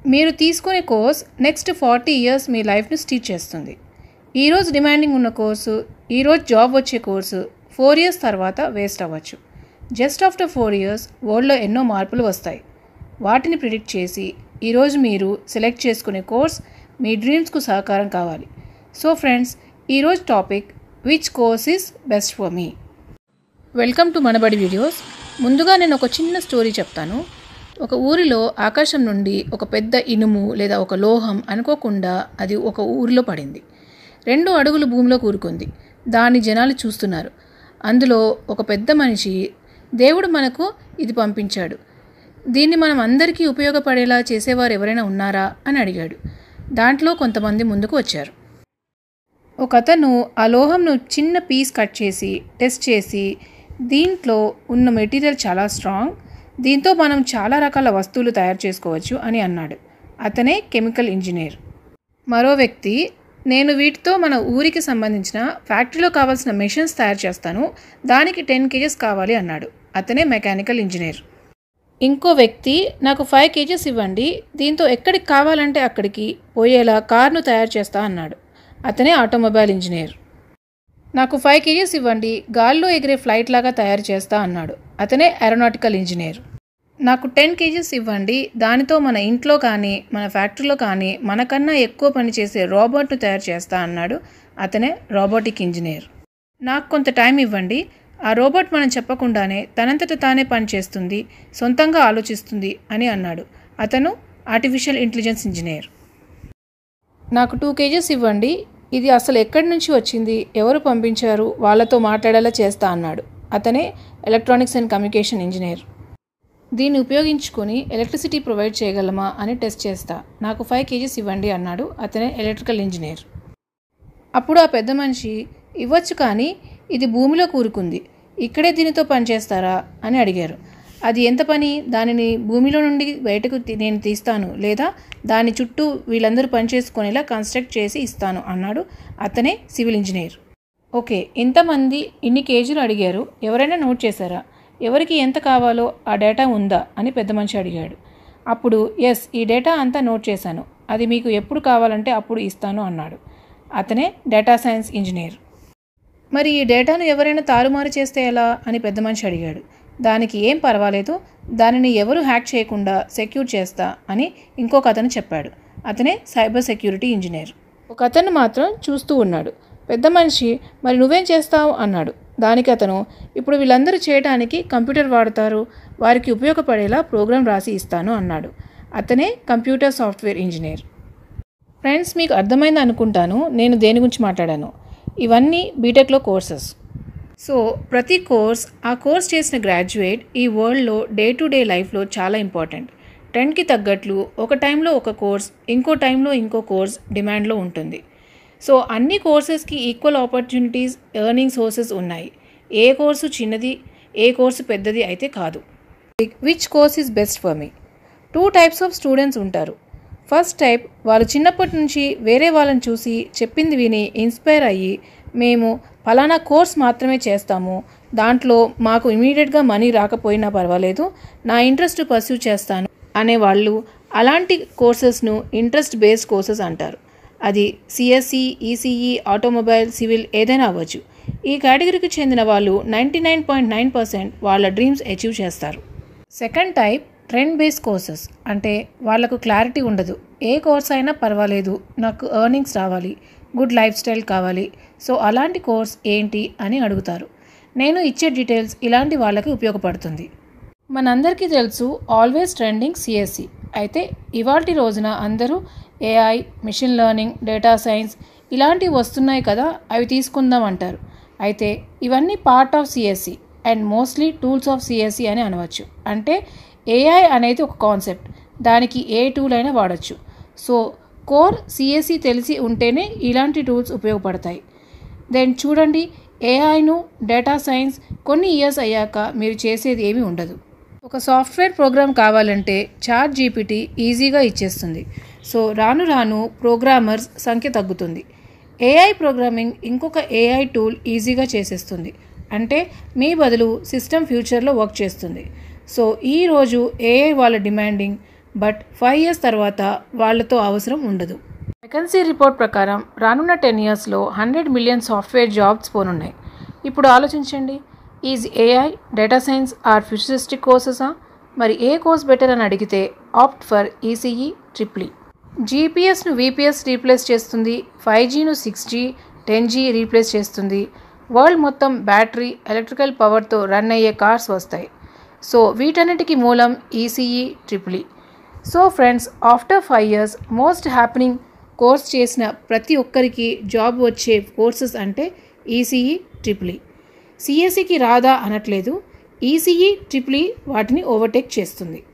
మీరు తీసుకునే course next forty years మీ లైఫ్ని స్టీచ్ చేస్తుంది ఈరోజు డిమాండింగ్ ఉన్న కోర్సు ఈరోజు జాబ్ వచ్చే కోర్సు ఫోర్ ఇయర్స్ తర్వాత వేస్ట్ అవ్వచ్చు జస్ట్ ఆఫ్టర్ ఫోర్ ఇయర్స్ వరల్డ్లో ఎన్నో మార్పులు వస్తాయి వాటిని ప్రిడిక్ట్ చేసి ఈరోజు మీరు సెలెక్ట్ చేసుకునే కోర్స్ మీ డ్రీమ్స్కు సహకారం కావాలి సో ఫ్రెండ్స్ ఈరోజు topic which course is best for me welcome to Manabadi videos ముందుగా నేను ఒక చిన్న స్టోరీ చెప్తాను ఒక ఊరిలో ఆకాశం నుండి ఒక పెద్ద ఇనుము లేదా ఒక లోహం అనుకోకుండా అది ఒక ఊరిలో పడింది రెండు అడుగులు భూమిలో కూరుకుంది దాన్ని జనాలు చూస్తున్నారు అందులో ఒక పెద్ద మనిషి దేవుడు మనకు ఇది పంపించాడు దీన్ని మనం అందరికీ ఉపయోగపడేలా చేసేవారు ఎవరైనా ఉన్నారా అని అడిగాడు దాంట్లో కొంతమంది ముందుకు వచ్చారు ఒక అతను ఆ లోహంను చిన్న పీస్ కట్ చేసి టెస్ట్ చేసి దీంట్లో ఉన్న మెటీరియల్ చాలా స్ట్రాంగ్ దీంతో మనం చాలా రకాల వస్తువులు తయారు చేసుకోవచ్చు అని అన్నాడు అతనే కెమికల్ ఇంజనీర్ మరో వ్యక్తి నేను వీటితో మన ఊరికి సంబంధించిన ఫ్యాక్టరీలో కావాల్సిన మెషిన్స్ తయారు చేస్తాను దానికి టెన్ కేజెస్ కావాలి అన్నాడు అతనే మెకానికల్ ఇంజనీర్ ఇంకో వ్యక్తి నాకు ఫైవ్ కేజెస్ ఇవ్వండి దీంతో ఎక్కడికి కావాలంటే అక్కడికి పోయేలా కార్ను తయారు చేస్తా అన్నాడు అతనే ఆటోమొబైల్ ఇంజనీర్ నాకు ఫైవ్ కేజీస్ ఇవ్వండి గాల్లో ఎగిరే ఫ్లైట్ లాగా తయారు చేస్తా అన్నాడు అతనే ఏరోనాటికల్ ఇంజనీర్ నాకు టెన్ కేజీస్ ఇవ్వండి దానితో మన ఇంట్లో కానీ మన ఫ్యాక్టరీలో కానీ మనకన్నా ఎక్కువ పని చేసే రోబోట్ను తయారు చేస్తా అన్నాడు అతనే రోబోటిక్ ఇంజనీర్ నాకు కొంత టైం ఇవ్వండి ఆ రోబోట్ మనం చెప్పకుండానే తనంతట తానే పనిచేస్తుంది సొంతంగా ఆలోచిస్తుంది అని అన్నాడు అతను ఆర్టిఫిషియల్ ఇంటెలిజెన్స్ ఇంజనీర్ నాకు టూ కేజెస్ ఇవ్వండి ఇది అసలు ఎక్కడి నుంచి వచ్చింది ఎవరు పంపించారు వాళ్ళతో మాట్లాడేలా చేస్తా అన్నాడు అతనే ఎలక్ట్రానిక్స్ అండ్ కమ్యూనికేషన్ ఇంజనీర్ దీన్ని ఉపయోగించుకొని ఎలక్ట్రిసిటీ ప్రొవైడ్ చేయగలమా అని టెస్ట్ చేస్తా నాకు ఫైవ్ కేజీస్ ఇవ్వండి అన్నాడు అతనే ఎలక్ట్రికల్ ఇంజనీర్ అప్పుడు ఆ పెద్ద మనిషి ఇవ్వచ్చు కానీ ఇది భూమిలో కూరుకుంది ఇక్కడే దీనితో పనిచేస్తారా అని అడిగారు అది ఎంత పని దానిని భూమిలో నుండి బయటకు తీ- నేను తీస్తాను లేదా దాని చుట్టూ వీళ్ళందరూ పనిచేసుకునేలా కన్స్ట్రక్ట్ చేసి ఇస్తాను అన్నాడు అతనే సివిల్ ఇంజనీర్ ఓకే ఇంతమంది ఇన్ని కేజీలు అడిగారు ఎవరైనా నోట్ చేశారా ఎవరికి ఎంత కావాలో ఆ డేటా ఉందా అని పెద్ద మనిషి అడిగాడు అప్పుడు ఎస్ ఈ డేటా అంతా నోట్ చేశాను అది మీకు ఎప్పుడు కావాలంటే అప్పుడు ఇస్తాను అన్నాడు అతనే డేటా సైన్స్ ఇంజనీర్ మరి ఈ డేటాను ఎవరైనా తారుమారు చేస్తే ఎలా అని పెద్ద మనిషి అడిగాడు దానికి ఏం పర్వాలేదు దానిని ఎవరు హ్యాక్ చేయకుండా సెక్యూర్ చేస్తా అని ఇంకొక అతను చెప్పాడు అతనే సైబర్ సెక్యూరిటీ ఇంజనీర్ ఒక అతను మాత్రం చూస్తూ ఉన్నాడు పెద్ద మనిషి మరి నువ్వేం చేస్తావు అన్నాడు దానికి అతను ఇప్పుడు వీళ్ళందరూ చేయడానికి కంప్యూటర్ వాడతారు వారికి ఉపయోగపడేలా ప్రోగ్రాం రాసి ఇస్తాను అన్నాడు అతనే కంప్యూటర్ సాఫ్ట్వేర్ ఇంజనీర్ ఫ్రెండ్స్ మీకు అర్థమైంది అనుకుంటాను నేను దేని గురించి మాట్లాడాను ఇవన్నీ బీటెక్లో కోర్సెస్ సో ప్రతి కోర్స్ ఆ కోర్స్ చేసిన గ్రాడ్యుయేట్ ఈ వరల్డ్లో డే టు డే లైఫ్లో చాలా ఇంపార్టెంట్ ట్రెండ్కి తగ్గట్లు ఒక టైంలో ఒక కోర్స్ ఇంకో టైంలో ఇంకో కోర్స్ డిమాండ్లో ఉంటుంది సో అన్ని కోర్సెస్కి ఈక్వల్ ఆపర్చునిటీస్ ఎర్నింగ్ సోర్సెస్ ఉన్నాయి ఏ కోర్సు చిన్నది ఏ కోర్సు పెద్దది అయితే కాదు which course is best for me two types of students ఉంటారు ఫస్ట్ టైప్ వాళ్ళు చిన్నప్పటి నుంచి వేరే వాళ్ళని చూసి చెప్పింది విని ఇన్స్పైర్ అయ్యి మేము ఫలానా కోర్స్ మాత్రమే చేస్తాము దాంట్లో మాకు ఇమీడియట్గా మనీ రాకపోయినా పర్వాలేదు నా ఇంట్రెస్ట్ పర్సూ చేస్తాను అనేవాళ్ళు అలాంటి కోర్సెస్ను ఇంట్రెస్ట్ బేస్డ్ కోర్సెస్ అంటారు అది సిఎస్సి ఈసీఈ ఆటోమొబైల్ సివిల్ ఏదైనా అవ్వచ్చు ఈ కేటగిరీకి చెందిన వాళ్ళు ninety nine point nine percent వాళ్ళ డ్రీమ్స్ అచీవ్ చేస్తారు second type trend base courses అంటే వాళ్ళకు క్లారిటీ ఉండదు ఏ కోర్స్ అయినా పర్వాలేదు నాకు ఎర్నింగ్స్ రావాలి గుడ్ లైఫ్ స్టైల్ కావాలి సో అలాంటి కోర్స్ ఏంటి అని అడుగుతారు నేను ఇచ్చే డీటెయిల్స్ ఇలాంటి వాళ్ళకి ఉపయోగపడుతుంది మనందరికీ తెలుసు ఆల్వేస్ ట్రెండింగ్ సిఎస్సి అయితే ఇవాల్టి రోజున అందరూ AI machine learning data science ఇలాంటివి వస్తున్నాయి కదా అవి తీసుకుందాం అంటారు అయితే ఇవన్నీ part of CSC and mostly tools of CSC అని అనవచ్చు అంటే ఏఐ అనేది ఒక కాన్సెప్ట్ దానికి ఏ టూల్ అయినా వాడచ్చు సో కోర్ సిఎస్సి తెలిసి ఉంటేనే ఇలాంటి టూల్స్ ఉపయోగపడతాయి దెన్ చూడండి ఏఐను డేటా సైన్స్ కొన్ని ఇయర్స్ అయ్యాక మీరు చేసేది ఏమీ ఉండదు ఒక సాఫ్ట్వేర్ ప్రోగ్రామ్ కావాలంటే చాట్ జీపీటీ ఈజీగా ఇచ్చేస్తుంది సో రాను రాను ప్రోగ్రామర్స్ సంఖ్య తగ్గుతుంది ఏఐ ప్రోగ్రామింగ్ ఇంకొక ఏఐ టూల్ ఈజీగా చేసేస్తుంది అంటే మీ బదులు సిస్టమ్ ఫ్యూచర్లో వర్క్ చేస్తుంది సో ఈరోజు ఏఐ వాళ్ళ డిమాండింగ్ బట్ ఫైవ్ ఇయర్స్ తర్వాత వాళ్ళతో అవసరం ఉండదు వెకన్సీ రిపోర్ట్ ప్రకారం రానున్న టెన్ ఇయర్స్లో హండ్రెడ్ మిలియన్ సాఫ్ట్వేర్ జాబ్స్ పోనున్నాయి ఇప్పుడు ఆలోచించండి is AI data science or futuristic కోర్సెసా మరి ఏ కోర్స్ బెటర్ అని అడిగితే ఆప్ట్ ఫర్ ఈసీఈ ట్రిప్లీ జీపీఎస్ను వీపీఎస్ రీప్లేస్ చేస్తుంది ఫైవ్ జీను six G ten G replace చేస్తుంది వరల్డ్ మొత్తం బ్యాటరీ ఎలక్ట్రికల్ పవర్తో రన్ అయ్యే కార్స్ వస్తాయి సో వీటన్నిటికీ మూలం ECE triple so friends after five years most happening course చేసిన ప్రతి ఒక్కరికి జాబ్ వచ్చే కోర్సెస్ అంటే ఈసీఈ ట్రిపుల్ సిఎస్సికి రాదా అనట్లేదు ఈసీఈ ట్రిపుల్ వాటిని ఓవర్టేక్ చేస్తుంది